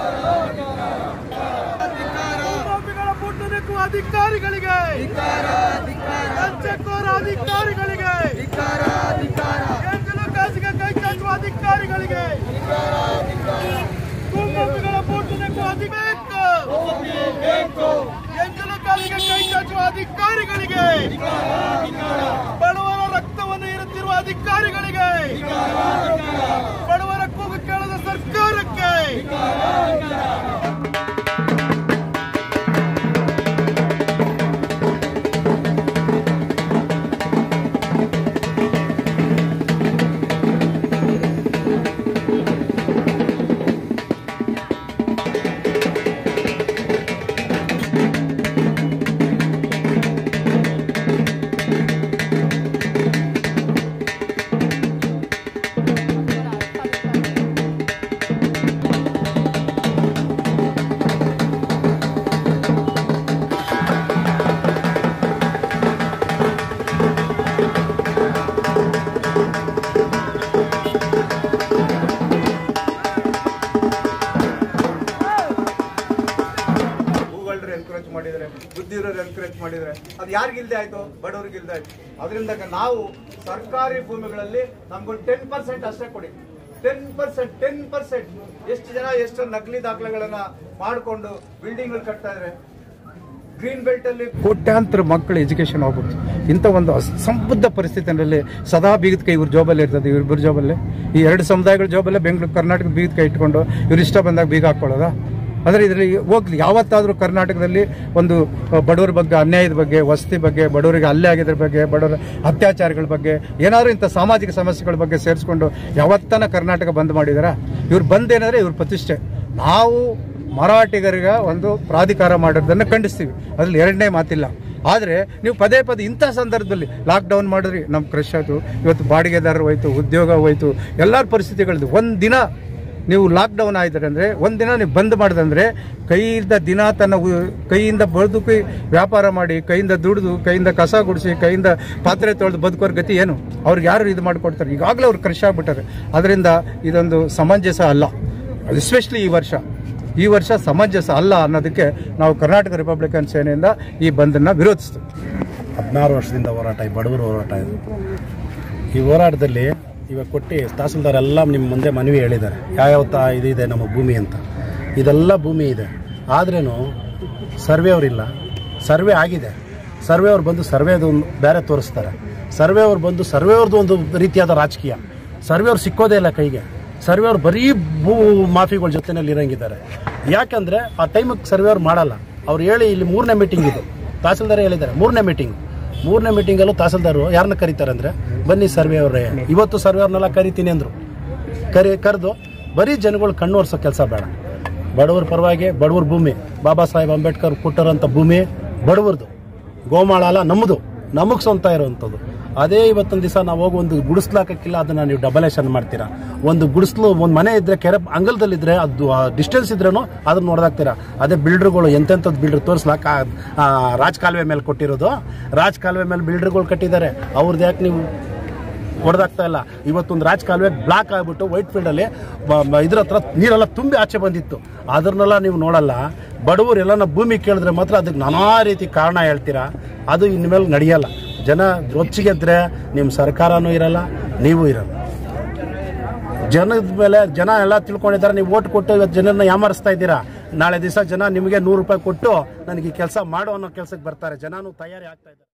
ಭೂಮಿಗಳ ಮುಟ್ಟುನಿಕ್ಕುವ ಅಧಿಕಾರಿಗಳಿಗೆ ಲಂಚಕೋರ ಅಧಿಕಾರಿಗಳಿಗೆ ಎಂಜಲು ಕಾಸಿಗೆ ಕೈ ಚಾಚುವ ಅಧಿಕಾರಿಗಳಿಗೆ ಭೂಮಿಗಳ ಮುಟ್ಟುನಿಕ್ಕುವ ಅಧಿಕಾರಿಗಳು ಎಂಜಲು ಕಾಸಿಗೆ ಕೈ ಚಾಚುವ ಅಧಿಕಾರಿಗಳಿಗೆ ಬಡವರ ರಕ್ತವನ್ನು ಇರುತ್ತಿರುವ ಅಧಿಕಾರಿಗಳಿಗೆ ಬಡವರ ಕೂಗು ಕೇಳದ ಸರ್ಕಾರಕ್ಕೆ ಹೂಗಳರು ಎನ್ಕರೇಜ್ ಮಾಡಿದರೆ ಬುದ್ಧಿರೋರು ಎನ್ಕರೇಜ್ ಮಾಡಿದರೆ ಅದು ಯಾರಿಗಿಲ್ದೆ ಆಯ್ತು ಬಡವರಿಗೆ ಇಲ್ದೆ ಆಯ್ತು ಅದರಿಂದ ನಾವು ಸರ್ಕಾರಿ ಭೂಮಿಗಳಲ್ಲಿ ನಮ್ಗೊಂದು ಟೆನ್ ಪರ್ಸೆಂಟ್ ಅಷ್ಟೇ ಕೊಡಿ ಟೆನ್ ಪರ್ಸೆಂಟ್ ಟೆನ್ ಪರ್ಸೆಂಟ್ ಎಷ್ಟು ಜನ ಎಷ್ಟು ನಕಲಿ ದಾಖಲೆಗಳನ್ನ ಮಾಡಿಕೊಂಡು ಬಿಲ್ಡಿಂಗ್ಗಳು ಕಟ್ತಾ ಇದ್ರೆ ಗ್ರೀನ್ ಬೆಲ್ಟ್ ಅಲ್ಲಿ ಕೋಟ್ಯಾಂತರ ಮಕ್ಕಳ ಎಜುಕೇಶನ್ ಹೋಗ್ಬಿಡ್ತು ಇಂಥ ಒಂದು ಅಸಂಬದ್ಧ ಪರಿಸ್ಥಿತಿನಲ್ಲಿ ಸದಾ ಬೀಗದ ಕೈ ಇವ್ರ ಜಾಬಲ್ಲಿ ಇರ್ತದೆ ಇವ್ರಿಬ್ಬರ ಜಾಬಲ್ಲೇ ಈ ಎರಡು ಸಮುದಾಯಗಳ ಜಾಬಲ್ಲೇ ಬೆಂಗಳೂರು ಕರ್ನಾಟಕ ಬೀಗದ ಕೈ ಇಟ್ಕೊಂಡು ಇವ್ರು ಇಷ್ಟ ಬಂದಾಗ ಬೀಗ ಹಾಕೊಳ್ಳೋದ ಅಂದರೆ ಇದರಲ್ಲಿ ಹೋಗ್ಲಿ ಯಾವತ್ತಾದರೂ ಕರ್ನಾಟಕದಲ್ಲಿ ಒಂದು ಅಹ್, ಬಡವರ ಬಗ್ಗೆ ಅನ್ಯಾಯದ ಬಗ್ಗೆ ವಸತಿ ಬಗ್ಗೆ ಬಡವರಿಗೆ ಹಲ್ಲೆ ಆಗಿದ್ರ ಬಗ್ಗೆ ಬಡವರ ಅತ್ಯಾಚಾರಗಳ ಬಗ್ಗೆ ಏನಾದರೂ ಇಂಥ ಸಾಮಾಜಿಕ ಸಮಸ್ಯೆಗಳ ಬಗ್ಗೆ ಸೇರಿಸ್ಕೊಂಡು ಯಾವತ್ತನ ಕರ್ನಾಟಕ ಬಂದ್ ಮಾಡಿದಾರ ಇವ್ರು ಬಂದೇನಾದ್ರೆ ಇವ್ರ ಪ್ರತಿಷ್ಠೆ ನಾವು ಮರಾಠಿಗರಿಗೆ ಒಂದು ಪ್ರಾಧಿಕಾರ ಮಾಡೋದನ್ನು ಖಂಡಿಸ್ತೀವಿ ಅದ್ರಲ್ಲಿ ಎರಡನೇ ಮಾತಿಲ್ಲ ಆದರೆ ನೀವು ಪದೇ ಪದೇ ಇಂಥ ಸಂದರ್ಭದಲ್ಲಿ ಲಾಕ್ಡೌನ್ ಮಾಡಿದ್ರಿ ನಮ್ಮ ಕ್ರಶ್ ಆಯಿತು ಇವತ್ತು ಬಾಡಿಗೆದಾರರು ಹೋಯ್ತು ಉದ್ಯೋಗ ಹೋಯ್ತು ಎಲ್ಲರ ಪರಿಸ್ಥಿತಿಗಳಿದ್ದು ಒಂದು ದಿನ ನೀವು ಲಾಕ್ಡೌನ್ ಆಯ್ತಾರೆ ಅಂದರೆ ಒಂದು ದಿನ ನೀವು ಬಂದ್ ಮಾಡಿದಂದ್ರೆ ಕೈಯಿಂದ ದಿನ ತನ್ನ ಉ- ಕೈಯಿಂದ ಬದುಕಿ ವ್ಯಾಪಾರ ಮಾಡಿ ಕೈಯಿಂದ ದುಡಿದು ಕೈಯಿಂದ ಕಸ ಗುಡಿಸಿ ಕೈಯಿಂದ ಪಾತ್ರೆ ತೊಳೆದು ಬದುಕೋರ್ ಗತಿ ಏನು ಅವ್ರಿಗೆ ಯಾರು ಇದು ಮಾಡಿಕೊಡ್ತಾರೆ ಈಗಾಗಲೇ ಅವ್ರು ಕೃಷಿ ಆಗ್ಬಿಟ್ಟಾರೆ ಅದರಿಂದ ಇದೊಂದು ಸಮಂಜಸ ಅಲ್ಲ ಎಸ್ಪೆಷಲಿ ಈ ವರ್ಷ ಈ ವರ್ಷ ಸಮಂಜಸ ಅಲ್ಲ ಅನ್ನೋದಕ್ಕೆ ನಾವು ಕರ್ನಾಟಕ ರಿಪಬ್ಲಿಕನ್ ಸೇನೆಯಿಂದ ಈ ಬಂದನ್ನು ವಿರೋಧಿಸ್ತೀವಿ ಹದಿನಾರು ವರ್ಷದಿಂದ ಹೋರಾಟ ಈ ಬಡವರ ಹೋರಾಟ ಇದು ಈ ಹೋರಾಟದಲ್ಲಿ ಇವಾಗ ಕೊಟ್ಟು ತಹಸೀಲ್ದಾರ್ ಎಲ್ಲ ನಿಮ್ಮ ಮುಂದೆ ಮನವಿ ಹೇಳಿದ್ದಾರೆ ಯಾವ್ಯಾವ ತಾ ಇದಿದೆ ನಮ್ಮ ಭೂಮಿ ಅಂತ ಇದೆಲ್ಲ ಭೂಮಿ ಇದೆ ಆದ್ರೂ ಸರ್ವೆ ಅವರಿಲ್ಲ ಸರ್ವೆ ಆಗಿದೆ ಸರ್ವೆ ಅವ್ರು ಬಂದು ಸರ್ವೆದು ಒಂದು ಬೇರೆ ತೋರಿಸ್ತಾರೆ ಸರ್ವೆ ಅವ್ರು ಬಂದು ಸರ್ವೆ ಅವ್ರದ್ದು ಒಂದು ರೀತಿಯಾದ ರಾಜಕೀಯ ಸರ್ವೆ ಅವ್ರು ಸಿಕ್ಕೋದೇ ಇಲ್ಲ ಕೈಗೆ ಸರ್ವೆ ಅವ್ರು ಬರೀ ಭೂ ಮಾಫಿಗಳ ಜೊತೆನಲ್ಲಿ ಇರಂಗಿದ್ದಾರೆ ಯಾಕಂದ್ರೆ ಆ ಟೈಮಿಗೆ ಸರ್ವೆ ಅವ್ರು ಮಾಡಲ್ಲ ಅವ್ರು ಹೇಳಿ ಇಲ್ಲಿ ಮೂರನೇ ಮೀಟಿಂಗ್ ಇದು ತಹಸೀಲ್ದಾರ್ ಹೇಳಿದ್ದಾರೆ ಮೂರನೇ ಮೀಟಿಂಗ್ ಮೂರನೇ ಮೀಟಿಂಗಲ್ಲೂ ತಹಸೀಲ್ದಾರ್ ಯಾರನ್ನ ಕರೀತಾರೆ ಅಂದ್ರೆ ಬನ್ನಿ ಸರ್ವೆ ಅವರೇ ಇವತ್ತು ಸರ್ವೆ ಅವ್ರನ್ನೆಲ್ಲ ಕರಿತೀನಿ ಅಂದ್ರು ಕರಿ ಕರೆದು ಬರೀ ಜನಗಳು ಕಣ್ಣು ಒರೆಸೋ ಕೆಲಸ ಬೇಡ ಬಡವರ ಪರವಾಗಿ ಬಡವರ ಭೂಮಿ ಬಾಬಾ ಸಾಹೇಬ್ ಅಂಬೇಡ್ಕರ್ ಕೊಟ್ಟರಂಥ ಭೂಮಿ ಬಡವರದು ಗೋಮಾಳ ಅಲ್ಲ ನಮ್ಮದು ನಮಗೆ ಸ್ವಂತ ಇರುವಂಥದ್ದು ಅದೇ ಇವತ್ತೊಂದು ದಿವಸ ನಾವು ಹೋಗಿ ಒಂದು ಗುಡಿಸ್ಲು ಹಾಕಕ್ಕಿಲ್ಲ ಅದನ್ನ ನೀವು ಡಬಲೇಷನ್ ಮಾಡ್ತೀರಾ ಒಂದು ಗುಡಿಸ್ಲು ಒಂದು ಮನೆ ಇದ್ರೆ ಕೆರೆ ಅಂಗಲದಲ್ಲಿದ್ರೆ ಅದು ಡಿಸ್ಟೆನ್ಸ್ ಇದ್ರೂ ಅದನ್ನ ನೋಡ್ದಾಕ್ತೀರಾ ಅದೇ ಬಿಲ್ಡರ್ಗಳು ಎಂತೆಂಥದ್ದು ಬಿಲ್ಡರ್ ತೋರಿಸ್ಲಾಕ ರಾಜ್ ಕಾಲುವೆ ಮೇಲೆ ಕೊಟ್ಟಿರೋದು ರಾಜ್ ಕಾಲುವೆ ಮೇಲೆ ಬಿಲ್ಡರ್ಗಳು ಕಟ್ಟಿದ್ದಾರೆ ಅವ್ರದ್ದು ಯಾಕೆ ನೀವು ಹೊಡೆದಾಗ್ತಾ ಇಲ್ಲ ಇವತ್ತೊಂದು ರಾಜ್ ಕಾಲುವೆ ಬ್ಲಾಕ್ ಆಗಿಬಿಟ್ಟು ವೈಟ್ ಫೀಲ್ಡಲ್ಲಿ ಇದ್ರ ಹತ್ರ ನೀರೆಲ್ಲ ತುಂಬಿ ಆಚೆ ಬಂದಿತ್ತು ಅದನ್ನೆಲ್ಲ ನೀವು ನೋಡಲ್ಲ ಬಡವರು ಎಲ್ಲನ ಭೂಮಿ ಕೇಳಿದ್ರೆ ಮಾತ್ರ ಅದಕ್ಕೆ ನಾನಾ ರೀತಿ ಕಾರಣ ಹೇಳ್ತೀರಾ ಅದು ಇನ್ಮೇಲೆ ನಡೆಯಲ್ಲ ಜನ ರೊಚ್ಚಿಗೆದ್ರೆ ನಿಮ್ಮ ಸರ್ಕಾರನೂ ಇರಲ್ಲ ನೀವು ಇರಲ್ಲ ಜನದ ಮೇಲೆ ಜನ ಎಲ್ಲ ತಿಳ್ಕೊಂಡಿದ್ದಾರೆ ನೀವು ಓಟ್ ಕೊಟ್ಟು ಇವತ್ತು ಜನರನ್ನ ಯಾಮಾರಿಸ್ತಾ ಇದ್ದೀರಾ ನಾಳೆ ದಿವಸ ಜನ ನಿಮಗೆ ನೂರು ರೂಪಾಯಿ ಕೊಟ್ಟು ನನಗೆ ಈ ಕೆಲಸ ಮಾಡು ಅನ್ನೋ ಕೆಲಸಕ್ಕೆ ಬರ್ತಾರೆ ಜನನೂ ತಯಾರಿ ಆಗ್ತಾ ಇದ್ದಾರೆ